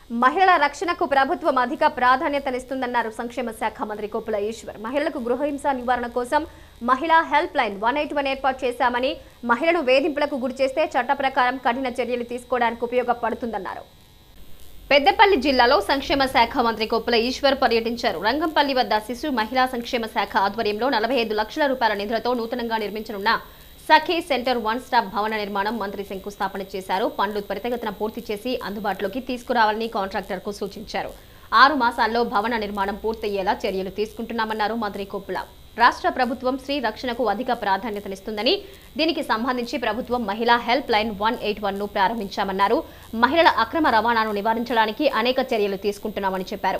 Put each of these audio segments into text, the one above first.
మహిళల రక్షణకు ప్రభుత్వం అధిక ప్రాధాన్యతనిస్తుందన్నారు సంక్షేమ శాఖ మంత్రి కొప్పుల ఈశ్వర్ మహిళలకు గృహహింస నివారణ కోసం మహిళా help line one eight one ఏర్పాటు చేశామని మహిళను వేధింపులకు గురి చేస్తే చట్ట ప్రకారం కఠిన చర్యలు తీసుకోవడానికి ఉపయోగపడుతుందన్నారు పెద్దపల్లి జిల్లాలో సంక్షేమ శాఖ మంత్రి కొప్పుల ఈశ్వర్ పర్యటించారు రంగంపల్లి వద్ద శిశు మహిళా సంక్షేమ శాఖ ఆధ్వర్యంలో నలభై ఐదు లక్షల రూపాయల నిధులతో నూతనంగా నిర్మించనున్న సఖీ సెంటర్ వన్ స్టాప్ భవన నిర్మాణం మంత్రి శంకుస్థాపన చేశారు పనులు త్వరితగతిన పూర్తి చేసి అందుబాటులోకి తీసుకురావాలని కాంట్రాక్టర్కు సూచించారు ఆరు మాసాల్లో భవన నిర్మాణం పూర్తయ్యేలా చర్యలు తీసుకుంటున్నామన్నారు మంత్రి కొప్పుల రాష్ట్ర ప్రభుత్వం స్త్రీ రక్షణకు అధిక ప్రాధాన్యతనిస్తుందని దీనికి సంబంధించి ప్రభుత్వం మహిళా help line one eight one ను ప్రారంభించామన్నారు మహిళల అక్రమ రవాణాను నివారించడానికి అనేక చర్యలు తీసుకుంటున్నామని చెప్పారు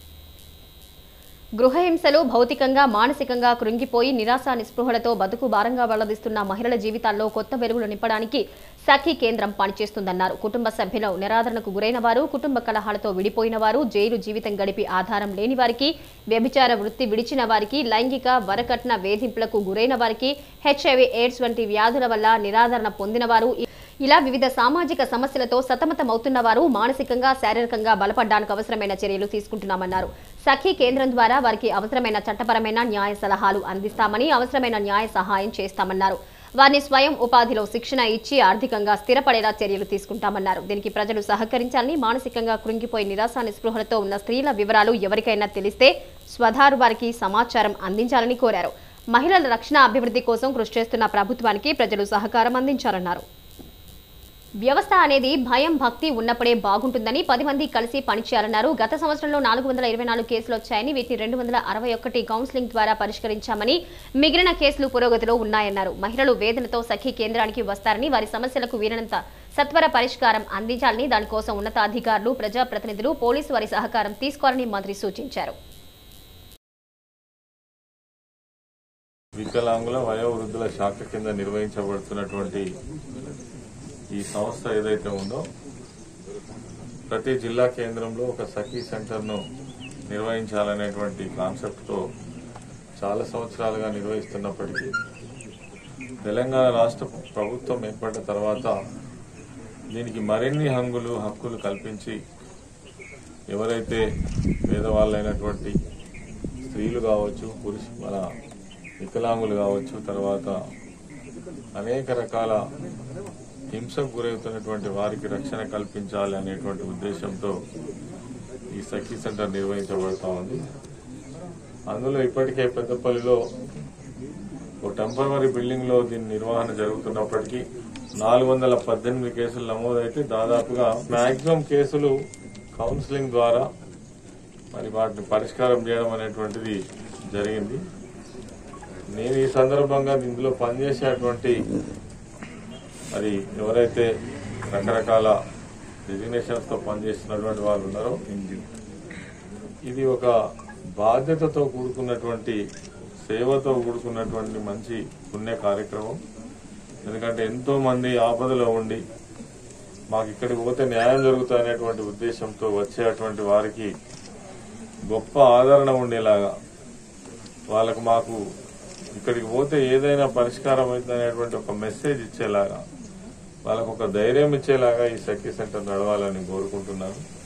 గృహహింసలు భౌతికంగా మానసికంగా కృంగిపోయి నిరాశ నిస్పృహలతో బతుకు భారంగా వెళ్లదీస్తున్న మహిళల జీవితాల్లో కొత్త వెలుగులు నింపడానికి సఖీ కేంద్రం పనిచేస్తుందన్నారు కుటుంబ సభ్యులు నిరాదరణకు గురైన వారు కుటుంబ కలహాలతో విడిపోయిన వారు జైలు జీవితం గడిపి ఆధారం లేని వారికి వ్యభిచార వృత్తి విడిచిన వారికి లైంగిక వరకట్న వేధింపులకు గురైన వారికి హెచ్ఐవి ఎయిడ్స్ వంటి వ్యాధుల వల్ల నిరాదరణ పొందిన వారు ఇలా వివిధ సామాజిక సమస్యలతో సతమతమవుతున్న వారు మానసికంగా శారీరకంగా బలపడడానికి అవసరమైన చర్యలు తీసుకుంటున్నామన్నారు సఖీ కేంద్రం ద్వారా వారికి అవసరమైన చట్టపరమైన న్యాయ సలహాలు అందిస్తామని అవసరమైన న్యాయ సహాయం చేస్తామన్నారు వారిని స్వయం ఉపాధిలో శిక్షణ ఇచ్చి ఆర్థికంగా స్థిరపడేలా చర్యలు తీసుకుంటామన్నారు దీనికి ప్రజలు సహకరించాలని మానసికంగా కృంగిపోయి నిరాశ నిస్పృహలతో ఉన్న స్త్రీల వివరాలు ఎవరికైనా తెలిస్తే స్వధారు వారికి సమాచారం అందించాలని కోరారు మహిళల రక్షణ అభివృద్ధి కోసం కృషి చేస్తున్న ప్రభుత్వానికి ప్రజలు సహకారం అందించారన్నారు వ్యవస్థ అనేది భయం భక్తి ఉన్నప్పుడే బాగుంటుందని పది మంది కలిసి పనిచేయాలన్నారు గత సంవత్సరంలో నాలుగు వందల ఇరవై నాలుగు కేసులు వచ్చాయని వీటిని రెండు వందల అరవై ఒకటి కౌన్సిలింగ్ ద్వారా పరిష్కరించామని మిగిలిన కేసులు పురోగతిలో ఉన్నాయన్నారు మహిళలు వేదనతో సఖీ కేంద్రానికి వస్తారని వారి సమస్యలకు వీలైనంత సత్వర పరిష్కారం అందించాలని దానికోసం ఉన్నతాధికారులు ప్రజాప్రతినిధులు పోలీసు వారి సహకారం తీసుకోవాలని మంత్రి సూచించారు వికలాంగుల వయోవృద్ధుల శాఖ కింద నిర్వహించబడుతున్నటువంటి ఈ సంస్థ ఏదైతే ఉందో ప్రతి జిల్లా కేంద్రంలో ఒక సఖీ సెంటర్ను నిర్వహించాలనేటువంటి కాన్సెప్ట్తో చాలా సంవత్సరాలుగా నిర్వహిస్తున్నప్పటికీ తెలంగాణ రాష్ట్ర ప్రభుత్వం ఏర్పడ్డ తర్వాత దీనికి మరిన్ని హంగులు హక్కులు కల్పించి ఎవరైతే పేదవాళ్ళైనటువంటి స్త్రీలు కావచ్చు పురుష మన వికలాంగులు కావచ్చు తర్వాత అనేక రకాల హింసకు గురవుతున్నటువంటి వారికి రక్షణ కల్పించాలి అనేటువంటి ఉద్దేశంతో ఈ సఖీ సెంటర్ నిర్వహించబడతా ఉంది అందులో ఇప్పటికే పెద్దపల్లిలో ఓ టెంపరవరీ బిల్డింగ్ లో దీని నిర్వహణ జరుగుతున్నప్పటికీ నాలుగు వందల పద్దెనిమిది కేసులు నమోదైతే దాదాపుగా మాక్సిమం కేసులు కౌన్సిలింగ్ ద్వారా మరి వాటిని పరిష్కారం చేయడం అనేటువంటిది జరిగింది నేను ఈ సందర్భంగా ఇందులో పనిచేసేటువంటి మరి ఎవరైతే రకరకాల డెసిగ్నేషన్స్ తో పనిచేస్తున్నటువంటి వాళ్ళు ఉన్నారో ఇది ఒక బాధ్యతతో కూడుకున్నటువంటి సేవతో కూడుకున్నటువంటి మంచి పుణ్య కార్యక్రమం ఎందుకంటే ఎంతో మంది ఆపదలో ఉండి మాకు ఇక్కడికి పోతే న్యాయం జరుగుతాయనేటువంటి ఉద్దేశంతో వచ్చేటువంటి వారికి గొప్ప ఆదరణ ఉండేలాగా వాళ్ళకు మాకు ఇక్కడికి పోతే ఏదైనా పరిష్కారం అవుతుందనేటువంటి ఒక మెసేజ్ ఇచ్చేలాగా వాళ్ళకు ఒక ధైర్యం ఇచ్చేలాగా ఈ సఖీ సెంటర్ నడవాలని కోరుకుంటున్నాను